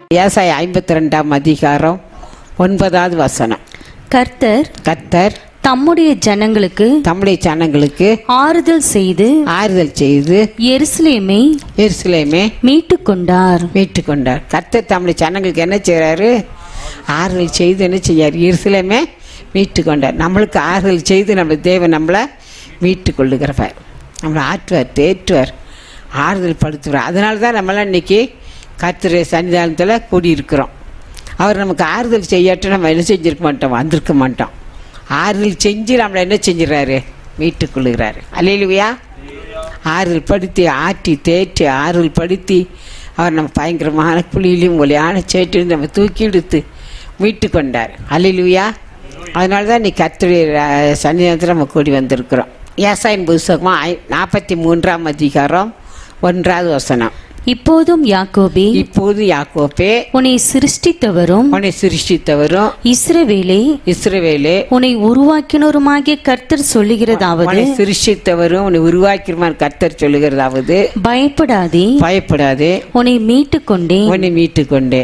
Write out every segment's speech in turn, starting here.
ஏசாய ஐம்பத்தி ரெண்டாம் அதிகாரம் ஒன்பதாவது வசனம் கர்த்தர் கத்தர் தம்முடைய ஜனங்களுக்கு தம்முடைய ஜனங்களுக்கு ஆறுதல் செய்து ஆறுதல் செய்து எருசலேமை எருசலேமே மீட்டுக் கொண்டார் மீட்டு கொண்டார் கர்த்தர் தம்முடைய ஜனங்களுக்கு என்ன செய்றாரு ஆறுதல் செய்து என்ன செய்யார் எருசலேமே மீட்டு கொண்டார் நம்மளுக்கு ஆறுதல் செய்து நம்ம தேவன் நம்மளை மீட்டு கொள்ளுகிறவர் நம்மளை ஆற்றுவார் தேற்றுவார் ஆறுதல் படுத்துவார் அதனால தான் நம்மளாம் இன்னைக்கு கர்த்தருடைய சன்னிதானத்தில் கூடியிருக்கிறோம் அவர் நமக்கு ஆறுதல் செய்யாட்ட நம்ம என்ன செஞ்சிருக்க மாட்டோம் வந்திருக்க மாட்டோம் ஆறுதல் செஞ்சு நம்மளை என்ன செஞ்சிடறாரு மீட்டுக் கொள்ளுகிறாரு அல்லையிலுவையா ஆறுதல் படுத்தி ஆட்டி தேற்றி ஆறுதல் படுத்தி அவர் நம்ம பயங்கரமான குழியிலும் ஒளியான சேற்றிலும் நம்ம தூக்கி எடுத்து மீட்டு கொண்டார் அல்லையிலுவையா அதனால தான் நீ கத்துடைய சன்னிதானத்தில் நம்ம கூடி வந்திருக்கிறோம் ஏசாயின் புஸ்தகமாக ஐ நாற்பத்தி மூன்றாம் அதிகாரம் ஒன்றாவது வசனம் இப்போதும் யாக்கோபே இப்போது யாக்கோப்பே உன்னை சிருஷ்டித்தவரும் உன்னை சிருஷ்டித்தவரும் இஸ்ரவேலே இஸ்ரவேலே உன்னை உருவாக்கினருமாகிய கர்த்தர் சொல்லுகிறதாவது உன்னை சிருஷ்டித்தவரும் உன்னை உருவாக்கிருமான் கர்த்தர் சொல்லுகிறதாவது பயப்படாதே பயப்படாதே உன்னை மீட்டுக் கொண்டேன் உன்னை மீட்டு கொண்டே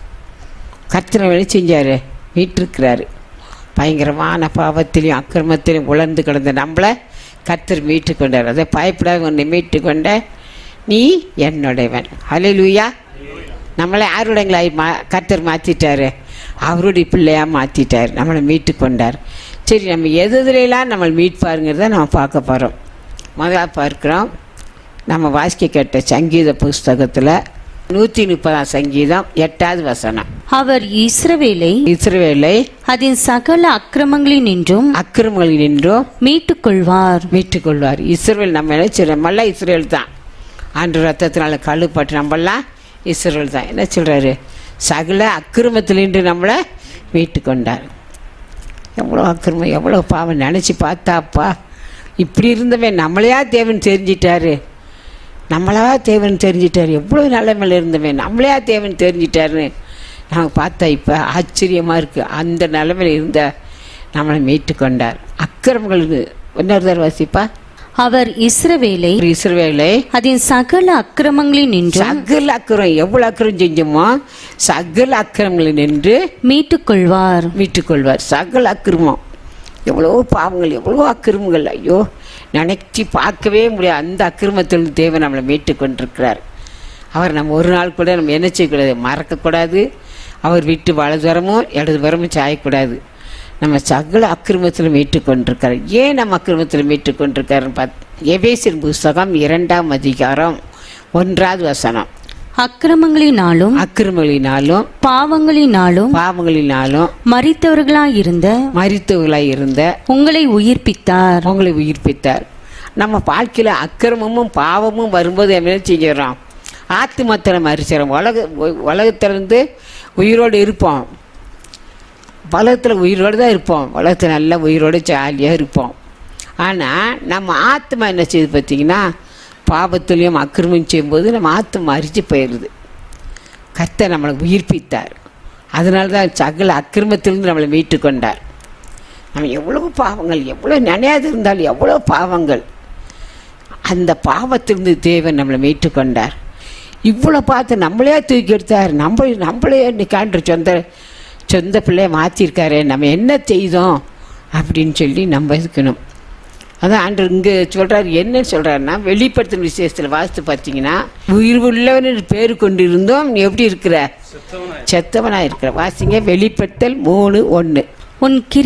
கர்த்தரை வேலை செஞ்சாரு மீட்டிருக்கிறாரு பயங்கரமான பாவத்திலையும் அக்கிரமத்திலையும் உழந்து கிடந்த நம்மளை கர்த்தர் மீட்டு கொண்டார் அதை பயப்படாத உன்னை மீட்டு கொண்ட நீ என்னுடையவன் ஹalleluya நம்மளை யாருடையங்களாய் மா கர்த்தர் மாற்றிட்டாரு அவருடைய பிள்ளையாக மாற்றிட்டார் நம்மளை மீட்டு கொண்டார் சரி நம்ம எது எதுலாம் நம்மளை மீட்பாருங்கிறத நம்ம பார்க்க போகிறோம் முதலாக பார்க்குறோம் நம்ம வாசிக்க கேட்ட சங்கீத புஸ்தகத்தில் நூற்றி முப்பதாம் சங்கீதம் எட்டாவது வசனம் அவர் இஸ்ரவேலை இஸ்ரவேலை அதன் சகல அக்கிரமங்களினின்றும் அக்கிரமங்களில் நின்றும் மீட்டுக் கொள்வார் மீட்டுக் கொள்வார் இஸ்ரவேல் நம்ம நினைச்சு நம்மளாம் இஸ்ரேல் தான் ஆண்டு ரத்தத்தினால கழுப்பட்டு நம்மளாம் இஸ்ரேல் தான் என்ன சொல்கிறாரு சகல அக்கிரமத்திலின்று நம்மளை மீட்டு கொண்டார் எவ்வளோ அக்கிரமம் எவ்வளோ பாவம் நினச்சி பார்த்தாப்பா இப்படி இருந்தவன் நம்மளையா தேவன் தெரிஞ்சிட்டாரு நம்மளா தேவன் தெரிஞ்சிட்டாரு எவ்வளோ நிலைமையில் இருந்தவன் நம்மளையா தேவன் தெரிஞ்சிட்டாருன்னு நாங்கள் பார்த்தா இப்போ ஆச்சரியமாக இருக்குது அந்த நிலைமையில் இருந்த நம்மளை மீட்டு கொண்டார் அக்கிரமங்களுக்கு இன்னொரு தடவை வாசிப்பா அவர் இஸ்ரவேலை ஒரு இஸ்ரவேலை அதன் சகல அக்கிரமங்களினின்றும் சகல அக்கிரம் எவ்வளோ அக்கிரம் செஞ்சோமோ சகல அக்கிரமங்களில் நின்று மீட்டுக் கொள்வார் மீட்டுக்கொள்வார் சகல அக்கிரமம் எவ்வளோ பாவங்கள் எவ்வளோ அக்கிரமங்கள் ஐயோ நினைச்சி பார்க்கவே முடியாது அந்த அக்கிரமத்தில் தேவன் நம்மளை மீட்டு கொண்டிருக்கிறார் அவர் நம்ம ஒரு நாள் கூட நம்ம என்ன செய்யக்கூடாது மறக்கக்கூடாது அவர் விட்டு வலதுவரமும் இடதுபுறமும் சாயக்கூடாது நம்ம சகல அக்கிரமத்தில் மீட்டு கொண்டிருக்காரு ஏன் நம்ம அக்கிரமத்தில் மீட்டு கொண்டிருக்காருன்னு பார்த்து எபேசின் புஸ்தகம் இரண்டாம் அதிகாரம் ஒன்றாவது வசனம் அக்கிரமங்களினாலும் அக்கிரமங்களினாலும் பாவங்களினாலும் பாவங்களினாலும் மரித்தவர்களாயிருந்த மரித்தவர்களாய் இருந்த உங்களை உயிர்ப்பித்தார் உங்களை உயிர்ப்பித்தார் நம்ம வாழ்க்கையில் அக்கிரமமும் பாவமும் வரும்போது என்ன செஞ்சிடறோம் ஆத்துமத்தில் மறிச்சிடறோம் உலக உ- உலகத்திலிருந்து உயிரோடு இருப்போம் உலகத்தில் உயிரோடு தான் இருப்போம் உலகத்தில் நல்ல உயிரோடு ஜாலியாக இருப்போம் ஆனால் நம்ம ஆத்மா என்ன செய்யுது பார்த்தீங்கன்னா பாவத்துலேயும் அக்கிரமம் செய்யும்போது நம்ம ஆத்மா மறித்து போயிடுது கர்த்தர் நம்மளை உயிர்ப்பித்தார் அதனால தான் சகல அக்கிரமத்திலிருந்து நம்மளை மீட்டு கொண்டார் நம்ம எவ்வளவு பாவங்கள் எவ்வளோ நினையாது இருந்தாலும் எவ்வளோ பாவங்கள் அந்த பாவத்திலிருந்து தேவன் நம்மளை மீட்டு கொண்டார் இவ்வளோ பார்த்து நம்மளே தூக்கி எடுத்தார் நம்ம நம்மளே இன்னைக்காண்டு சொந்த சொந்த பிள்ளைய மாற்றிருக்காரு நம்ம என்ன செய்தோம் அப்படின்னு சொல்லி நம்ம இருக்கணும் அதான் ஆண்டு இங்கே சொல்கிறார் என்ன சொல்கிறாருன்னா வெளிப்படுத்தும் விசேஷத்தில் வாசித்து பார்த்தீங்கன்னா உயிர் உள்ளவன் பேர் கொண்டு இருந்தோம் நீ எப்படி இருக்கிற செத்தவனாக இருக்கிற வாசிங்க வெளிப்படுத்தல் மூணு ஒன்று உன்